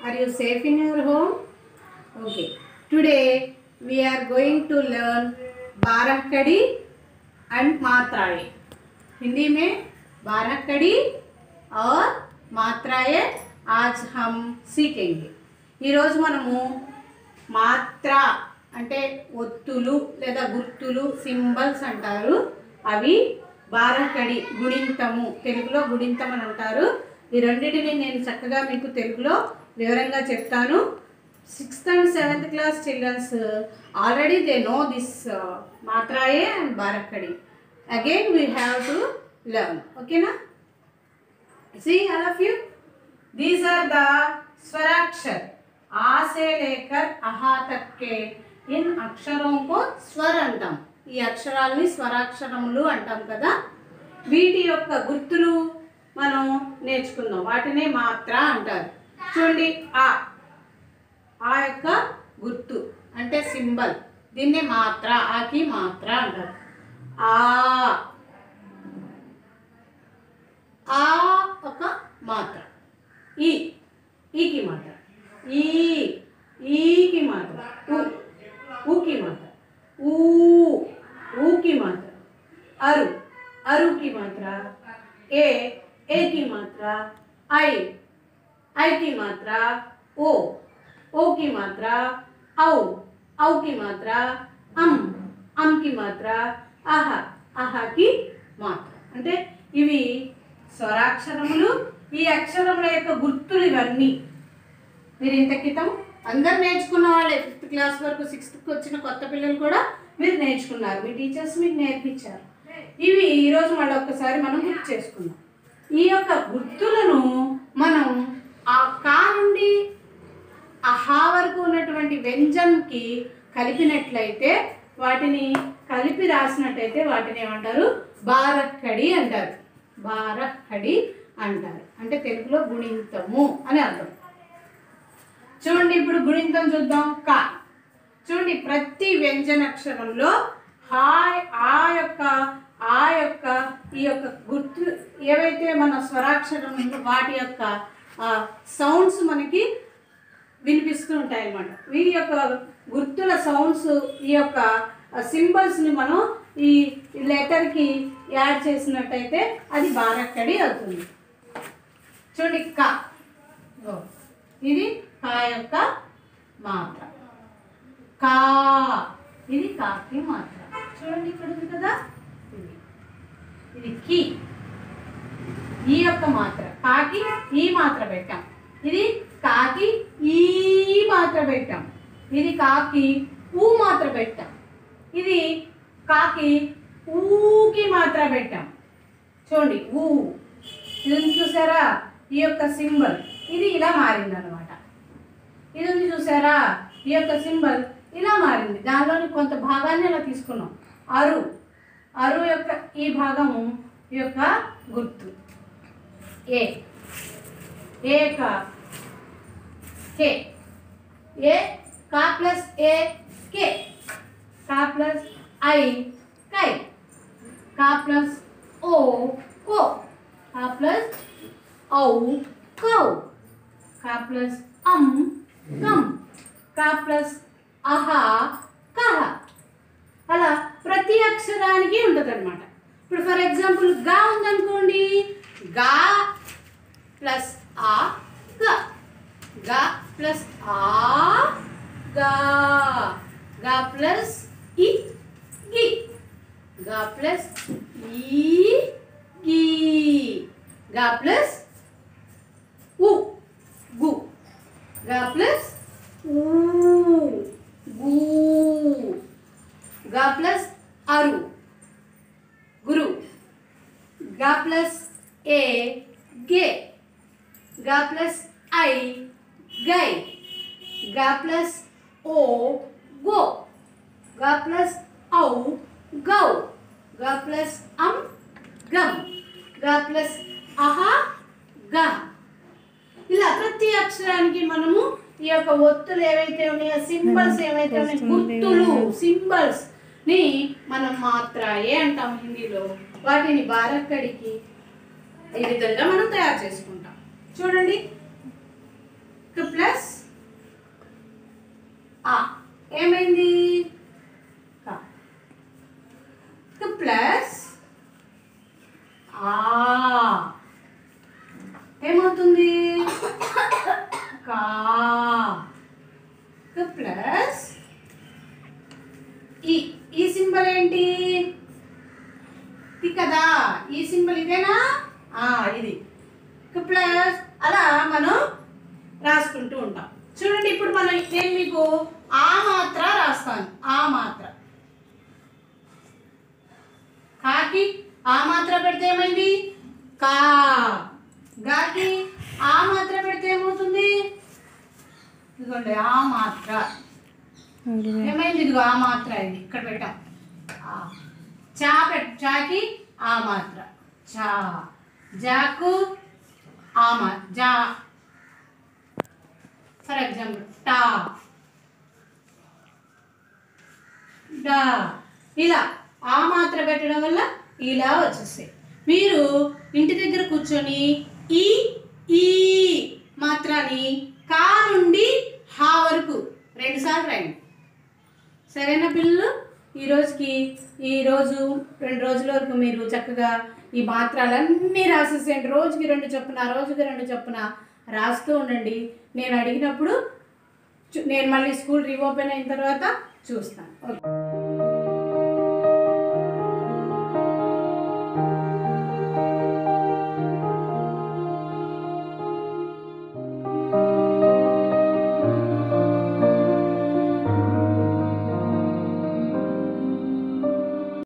Are you safe in your home? Okay. Today we are going to learn बारह कड़ी and मात्राएं. हिंदी में बारह कड़ी और మాత్రాయే आज हम सीखेंगे ఈరోజు మనము మాత్ర అంటే ఒత్తులు లేదా గుర్తులు సింబల్స్ అంటారు అవి బారకడి గుణింతము తెలుగులో గుణింతం అని అంటారు ఈ రెండింటిని నేను చక్కగా మీకు తెలుగులో వివరంగా చెప్తాను sixth and seventh class children already they know this మాత్రాయే అండ్ బారకడి again we have to learn ఓకేనా सी all of you these are the स्वराक्षर आ से लेकर अहा तक के इन అక్షరం కో స్వర్ అంటాం ఈ అక్షరాలని స్వరాక్షరములు అంటాం కదా వీటి యొక్క గుర్తులు మనం నేర్చుకుందాం వాటినే మాత్ర అంటారు చూడండి ఆ ఆ యొక్క గుర్తు అంటే సింబల్ దీన్నే మాత్ర ఆకి మాత్ర అంటారు ఆ ఆ ఒక మాత్ర ఈ ఈకి మాత్ర ఈ ఈకి మాత్ర ఉ ఊకి మాత్ర ఊ ఊకి మాత్ర అరు అరుకి మాత్ర ఏ ఏకి మాత్ర ఐ ఐకి మాత్ర ఓ ఓకి మాత్ర ఔ ఔకి మాత్ర అం అంకి మాత్ర అహ అహకి మాత్ర అంటే ఇవి స్వరాక్షరములు ఈ అక్షరముల యొక్క గుర్తులు ఇవన్నీ మీరు ఇంత క్రితం అందరు నేర్చుకున్న వాళ్ళే ఫిఫ్త్ క్లాస్ వరకు సిక్స్త్కి వచ్చిన కొత్త పిల్లలు కూడా మీరు నేర్చుకున్నారు మీ టీచర్స్ మీకు నేర్పించారు ఇవి ఈరోజు మళ్ళీ ఒక్కసారి మనం గుర్తు చేసుకుందాం ఈ యొక్క గుర్తులను మనం ఆ కా నుండి ఆ హా వరకు ఉన్నటువంటి వ్యంజన్కి కలిపినట్లయితే వాటిని కలిపి రాసినట్టయితే వాటిని ఏమంటారు బారక్కడి అంటారు బారక్కడి అంటారు అంటే తెలుగులో గుణింతము అని అర్థం చూడండి ఇప్పుడు గుణింతం చూద్దాం కా చూడండి ప్రతి వ్యంజనాక్షరంలో హాయ్ ఆ యొక్క ఆ యొక్క ఈ యొక్క గుర్తు ఏవైతే మన స్వరాక్షరం ఉందో వాటి యొక్క సౌండ్స్ మనకి వినిపిస్తూ ఉంటాయి అన్నమాట వీరి యొక్క గుర్తుల సౌండ్స్ ఈ యొక్క సింబల్స్ని మనం ఈ లెటర్కి యాడ్ చేసినట్టయితే అది బారక్కడి అవుతుంది చూడండి క ఇగో. ఇది కా యొక్క మాత్ర కా ఇది కాకి మాత్ర చూడండి ఇక్కడ ఉంది కదా ఇది ఇది కి ఈ యొక్క మాత్ర కాకి ఈ మాత్ర పెట్టాం ఇది కాకి ఈ మాత్ర పెట్టాం ఇది కాకి ఊ మాత్ర పెట్టాం ఇది కాకి ఊకి మాత్ర పెట్టాం చూడండి ఊ ఇది ఉంది చూసారా ఈ యొక్క సింబల్ ఇది ఇలా మారింది అనమాట ఇది ఉంది చూసారా ఈ యొక్క సింబల్ ఇలా మారింది దానిలోని కొంత భాగాన్ని ఇలా తీసుకున్నాం అరు అరు యొక్క ఈ భాగము ఈ యొక్క గుర్తు ఏ ఏక కే ఏ కా ప్లస్ ఏ కే కా ప్లస్ ఐ కై కా ప్లస్ ఓ కో కా ప్లస్ ఔ కౌ కా ప్లస్ అం కం కా ప్లస్ అహా కహ అలా ప్రతి అక్షరానికి ఉంటుంది అనమాట ఇప్పుడు ఫర్ ఎగ్జాంపుల్ గా ఉందనుకోండి గా ప్లస్ ఆ గ గా ప్లస్ ఆ గా గా ప్లస్ ఇ గి గా ప్లస్ ఈ గి గా ప్లస్ ఉ గు గా ప్లస్ ఊ గు గా ప్లస్ అరు గురు గా ప్లస్ ఏ గే గా ప్లస్ ఐ గై గా ప్లస్ ఓ గో గా ప్లస్ ఔ గౌ గా ప్లస్ అం గమ్ గా ప్లస్ అహా గహ ఇలా ప్రతి అక్షరానికి మనము ఈ యొక్క ఒత్తులు ఏవైతే ఉన్నాయో సింబల్స్ ఏవైతే ఉన్నాయో గుర్తులు సింబల్స్ ని మనం మాత్రాయే అంటాం హిందీలో వాటిని బారక్కడికి ఈ విధంగా మనం తయారు చేసుకుంటాం చూడండి ప్లస్ కా ప్లస్ ఈ ఈ సింబల్ ఏంటి ఇది కదా ఈ సింబల్ ఇదేనా ఆ, ఇది ప్లస్ అలా మనం రాసుకుంటూ ఉంటాం చూడండి ఇప్పుడు మనం నేను మీకు ఆ మాత్ర రాస్తాను ఆ మాత్ర కాకి ఆ మాత్ర పెడితే ఏమైంది కా గాకి ఆ మాత్ర పెడితే ఏమవుతుంది ఇదిగోండి ఆ మాత్ర ఏమైంది ఇదిగో ఆ మాత్ర ఇది ఇక్కడ పెట్టాం ఆ. చా పెట్ చాకి ఆ మాత్ర చా జాకు ఆ మా జా ఫర్ ఎగ్జాంపుల్ టా డా ఇలా ఆ మాత్ర పెట్టడం వల్ల ఇలా వచ్చేస్తాయి మీరు ఇంటి దగ్గర కూర్చొని ఈ ఈ మాత్రాన్ని కా నుండి హా వరకు రెండుసార్లు రాయండి సరేనా పిల్లలు ఈ రోజుకి ఈ రోజు రెండు రోజుల వరకు మీరు చక్కగా ఈ మాత్రాలన్నీ రాసేసేయండి రోజుకి రెండు చొప్పున రోజుకి రెండు చొప్పున రాస్తూ ఉండండి నేను అడిగినప్పుడు చు- నేను మళ్ళీ స్కూల్ రీఓపెన్ అయిన తర్వాత చూస్తాను ఓకే